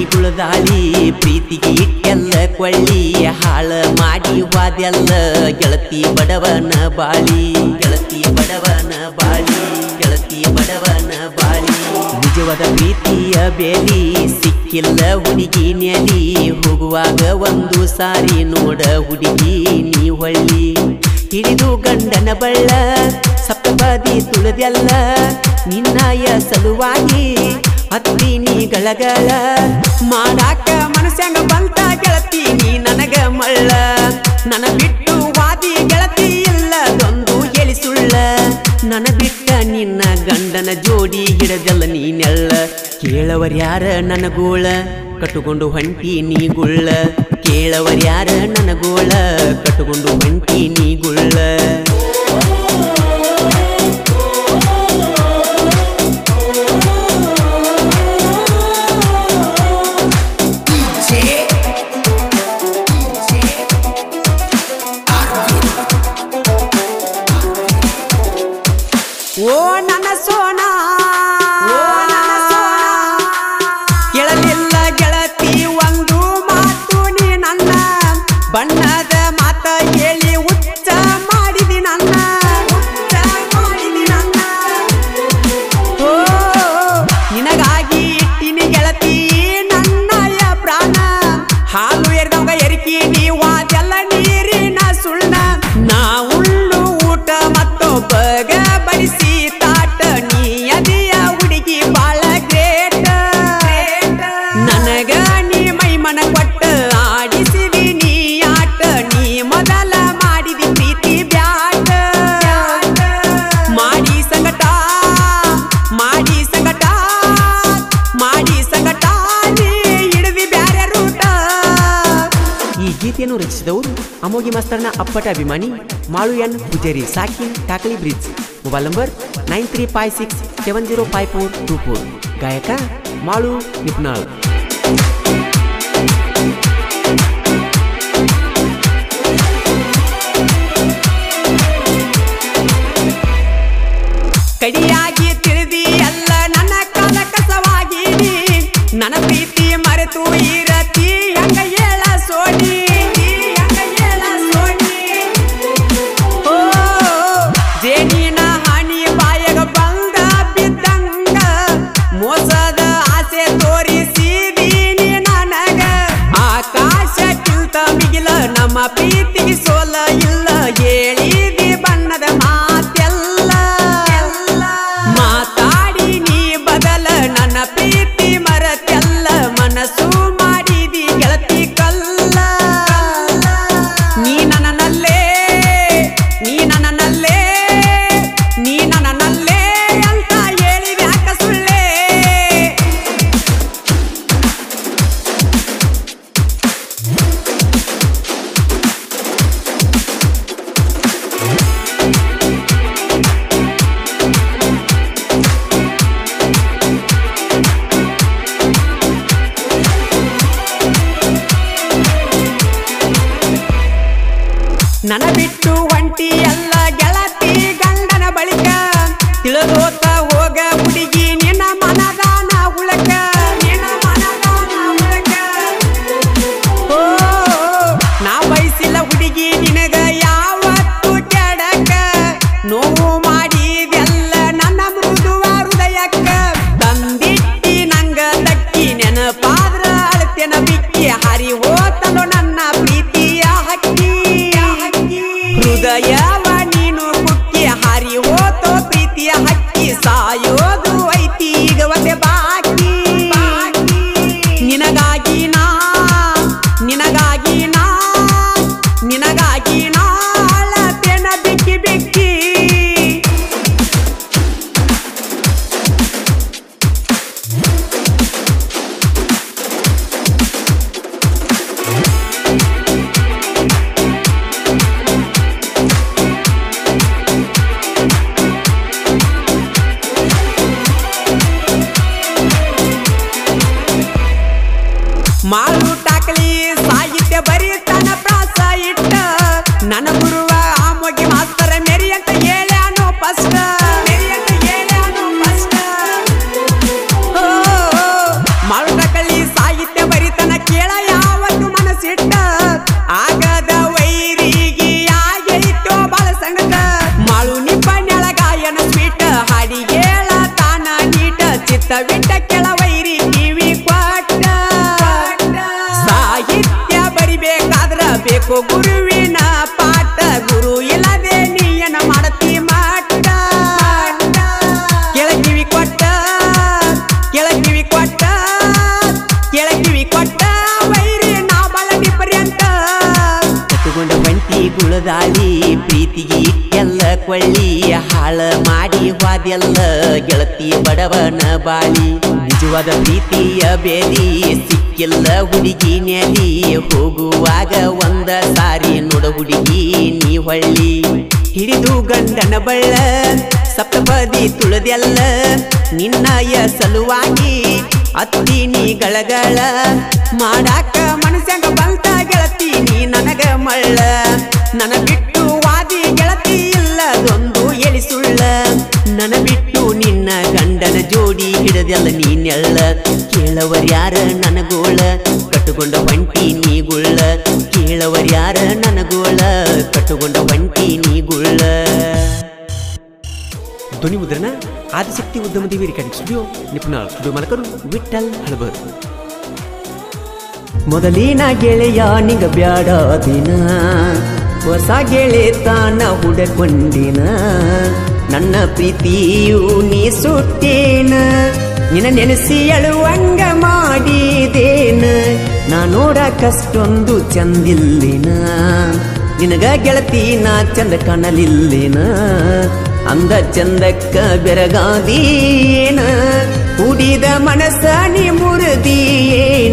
ಗುಳದಾಳಿ ಪ್ರೀತಿಗೆ ಇಟ್ಟೆಲ್ಲ ಕೊಳ್ಳಿ ಹಾಳ ಮಾಡಿ ವಾದೆಲ್ಲ ಗೆಳತಿ ಬಡವನ ಬಾಳಿ ಗೆಳತಿ ಬಡವನ ಬಾಳಿ ಗೆಳತಿ ಬಡವನ ಬಾಳಿ ನಿಜವಾದ ಪ್ರೀತಿಯ ಬೇಲಿ ಸಿಕ್ಕಿಲ್ಲ ಹುಡುಗಿ ನೆಲಿ ಹೋಗುವಾಗ ಒಂದು ಸಾರಿ ನೋಡ ಹುಡುಗಿ ನೀ ಹೊಳ್ಳಿ ಹಿಡಿದು ಗಂಡನ ಬಳ್ಳ ಸಪ್ತಪದಿ ತುಳಿದೆಲ್ಲ ನಿನ್ನಾಯ ಸಲುವಾಗಿ ಹತ್ತಿ ನೀ ಗಳಗಳ ಮಾಡಾಕ ಮನಸ್ಸಂಗ ಬಂತ ಗೆಳತಿ ನೀ ನನಗ ಮಳ್ಳ ನನ್ನ ಬಿಟ್ಟು ವಾದಿ ಗೆಳತಿ ಇಲ್ಲದೊಂದು ಹೇಳಿ ಸುಳ್ಳ ನನ್ನ ಬಿಟ್ಟ ನಿನ್ನ ಗಂಡನ ಜೋಡಿ ಹಿಡದಲ್ಲ ನೀನೆಲ್ಲ ಕೇಳವರ್ಯಾರ ನನ್ನ ಗೋಳ ಕಟ್ಟುಕೊಂಡು ಹೊಂಟಿ ನೀ ಗುಳ್ಳ ಕೇಳವರ್ಯಾರ ನನ್ನ ಗೋಳ ಕಟ್ಟುಕೊಂಡು ಹೊಂಟಿ ನೀ ಗುಳ್ಳ ಓ ನನ್ನ ಸೋನ ಓ ನನ್ನ ಸೋನ ಕೇಳಲಿಲ್ಲ ಗೆಳತಿ ಒಂದು ಮಾತು ನೀ ನನ್ನ ಬಣ್ಣದ ಮಾತ ಹೇಳಿ ಉಚ್ಚ ಮಾಡಿದಿ ನನ್ನ ಉಚ್ಚ ಮಾಡಿದಿ ನನ್ನ ಓ ನಿನಗಾಗಿ ಇಟ್ಟಿನಿ ಗೆಳತಿ ನನ್ನಯ ಪ್ರಾಣ ಹಾಲು ಎರಿದವಾಗ ಎರಿಕಿ ನೀವಾದೆಲ್ಲ ನೀರಿನ ಸುಳ್ಳ ನಾ ಉಳ್ಳು ಊಟ ಮತ್ತೊಬ್ಬಗ ಬಡಿಸಿ ತಾಟ ನೀ ಅದಿಯ ಹುಡುಗಿ ಬಾಳ ಗ್ರೇಟ್ ನನಗ ನೀ ಮೈಮನ ಕೊಟ್ಟ ಆಡಿಸಿದಿ ನೀ ಆಟ ನೀ ಮೊದಲ ಮಾಡಿದಿ ಪ್ರೀತಿ ಬ್ಯಾಟ ಮಾಡಿ ಸಂಗಟ ಮಾಡಿ ಸಂಗಟ ಮಾಡಿ ಸಂಗಟ ನೀ ಹಿಡಿದಿ ಬ್ಯಾರೆ ರೂಟ ಈ ಗೀತೆಯನ್ನು ರಚಿಸಿದವರು ಅಮೋಗಿ ಮಾಸ್ತರ್ನ ಅಪ್ಪಟ ಅಭಿಮಾನಿ ಮಾಳು ಎನ್ ಪೂಜಾರಿ ಸಾಕಿ Takali bridge mobile number nine three five six seven zero five four two four ಗಾಯಕ ಮಾಳು ನಿಪ್ನಾಳ್ ಕಡಿಯಾಗಿ ತಿಳಿದಿ ಎಲ್ಲ ನನ್ನ ಕಾಲ ಕಸವಾಗೀನಿ ನನ್ನ ಪ್ರೀತಿ ಮರೆತು ಇರತಿ ಹಂಗ ಹೇಳ ಸೋನಿ ಹಂಗ ಹೇಳ ಸೋನಿ ಓ ಜೇನಿನ ಹಾನಿ ಬಾಯಗ ಬಂದ ಬಿದ್ದಂಗ ಮೋಸದ ಆಸೆ ತೋರಿಸಿದೀನಿ ನನಗ ಆಕಾಶಕ್ಕಿಂತ ಮಿಗಿಲ ನಮ್ಮ ಪ್ರೀತಿಗೆ ಸೋಲ ಇಲ್ಲ ಹೇಳಿದಿ ಬಣ್ಣದ ಮಾತೆಲ್ಲ ಮಾತಾಡಿ ನೀ ಬದಲ ನನ್ನ ಪ್ರೀತಿ ಮರತೆಲ್ಲ ಮನಸ್ಸು ಮಾಡಿದಿ ಗೆಳತಿ ಕಲ್ಲ ನೀ ನನ್ನಲ್ಲೇ ನೀ ನನ್ನಲ್ಲೇ ನೀ ನನ್ನಲ್ಲೇ ಅಂತ ಹೇಳಿದ್ಯಾಕ ಸುಳ್ಳೇ ನನ ಬಿಟ್ಟು ಒಂಟಿ ಎಲ್ಲ ಗೆಳತಿ ಗಂಡನ ಬಳಿಕ ತಿಳಿದೋತ ಹೋಗ ಹುಡುಗಿ ನಿನ್ನ ಮನದಾನ ಉಳಕ ನಿನ್ನ ಮನದಾನ ಉಳಕ ಓ ನಾ ಬಯಸಿಲ್ಲ ಹುಡುಗಿ ನಿನಗ ಯಾವತ್ತು ಕೆಡಕ ನೋವು ಮಾಡಿದೆಲ್ಲ ನನ್ನ ಮೃದುವ ಹೃದಯಕ್ಕ ತಂದಿಟ್ಟಿ ನಂಗ ದಕ್ಕಿ ನೆನಪಾದ್ರ ಅಳತೆನ ಬಿಕ್ಕಿ ಹರಿ ಹೋತಲು ನನ್ನ ಪ್ರೀತಿಯ ಹಕ್ಕಿ ಹೃದಯವ ನೀನು ಕುಕ್ಕಿ ಹರಿ ಹೋತೋ ಪ್ರೀತಿಯ ಹಕ್ಕಿ ಸಾಯೋದು ಐತಿ ಈಗ ಒಂದೇ ಬಾಕಿ ನಿನಗಾಗಿ ನಾ ನಿನಗಾಗಿ ನಾ ನಿನಗಾಗಿ ನಾ ಅಳತೆನ ಬಿಕ್ಕಿ ಬಿಕ್ಕಿ ಮಾಡು ಟಾಕಲಿ ಸಾಹಿತ್ಯ ಬರೀತಾನ ಪ್ರಾಸ ಇಟ್ಟ ನನ್ನ ಗುರುವ ಆ ಮೊಗಿ ಮಾಸ್ತರ ಮೇರಿ ಅಂತ ಹೇಳ್ಯಾನೋ ಫಸ್ಟ್ ಮೇರಿ ಅಂತ ಹೇಳ್ಯಾನೋ ಫಸ್ಟ್ ಮಾಡು ಟಾಕಲಿ ಸಾಹಿತ್ಯ ಕೇಳಬೇಕು ಗುರುವಿನ ಪಾಠ ಗುರು ಇಲ್ಲದೆ ನೀಯನ ಮಾಡತಿ ಮಾಟ ಕೆಳಗಿವಿ ಕೊಟ್ಟ ಕೆಳಗಿವಿ ಕೊಟ್ಟ ಕೆಳಗಿವಿ ಕೊಟ್ಟ ವೈರಿ ನಾ ಬಲ ಪರ್ಯಂತ ಕಟ್ಟುಕೊಂಡ ಬಂಟಿ ಗುಳದಾಳಿ ಪ್ರೀತಿಗೆ ಇಟ್ಟೆಲ್ಲ ಕೊಳ್ಳಿ ಹಾಳ ಮಾಡಿ ಹೋದೆಲ್ಲ ಗೆಳತಿ ಬಡವನ ಬಾಳಿ ನಿಜವಾದ ಪ್ರೀತಿಯ ಬೇದಿ ಸಿಕ್ಕಿಲ್ಲ ಹುಡುಗಿ ನೆಲಿ ಹೋಗುವಾಗ ಒಂದ ಸಾರಿ ನೋಡ ಹುಡುಗಿ ನೀ ಹೊಳ್ಳಿ ಹಿಡಿದು ಗಂಡನ ಬಳ್ಳ ಸಪ್ತಪದಿ ತುಳದೆಲ್ಲ ನಿನ್ನಯ ಸಲುವಾಗಿ ಅತ್ತಿ ನೀ ಗಳಗಳ ಮಾಡಾಕ ಮನಸ್ಸಂಗ ಬಂತ ಗೆಳತಿ ನೀ ನನಗ ಮಳ್ಳ ನನ್ನ ಬಿಟ್ಟು ವಾದಿ ಗೆಳತಿ ಇಲ್ಲದೊಂದು ಎಳಿ ಸುಳ್ಳ ನನ್ನ ಬಿಟ್ಟು ನಿನ್ನ ಗಂಡನ ಜೋಡಿ ಹಿಡದೆಲ್ಲ ನೀನೆಲ್ಲ ಕೇಳವರ್ಯಾರ ನನಗೋಳ ಕಟ್ಟುಕೊಂಡ ಒಂಟಿ ನೀಗುಳ್ಳ ಕೇಳವರ್ಯಾರ ನನಗೋಳ ಕಟ್ಟುಕೊಂಡ ಒಂಟಿ ನೀಗುಳ್ಳ ಧ್ವನಿ ಮುದ್ರಣ ಆದಿಶಕ್ತಿ ಉದ್ಯಮದೇವಿ ರೆಕಾರ್ಡಿಂಗ್ ಸ್ಟುಡಿಯೋ ನಿಪುಣ ಸ್ಟುಡಿಯೋ ಮಾಲಕರು ವಿಠಲ್ ಹಳಬರ್ ಮೊದಲಿನ ಗೆಳೆಯ ನಿಂಗ ಬ್ಯಾಡ ದಿನ ಹೊಸ ಗೆಳೆತಾನ ಹುಡಕೊಂಡಿನ ನನ್ನ ಪ್ರೀತಿಯು ನೀ ಸುಟ್ಟೇನ ನಿನ್ನ ನೆನೆಸಿ ಅಳುವಂಗ ಮಾಡಿದೇನ ನಾ ನೋಡಕಷ್ಟೊಂದು ಚಂದಿಲ್ಲಿನ ನಿನಗ ಗೆಳತಿ ನಾ ಚಂದ ಕಾಣಲಿಲ್ಲಿನ ಅಂದ ಚಂದಕ್ಕ ಬೆರಗಾದೀನ ಕುಡಿದ ಮನಸ್ಸ ನೀ ಮುರಿದಿಯೇನ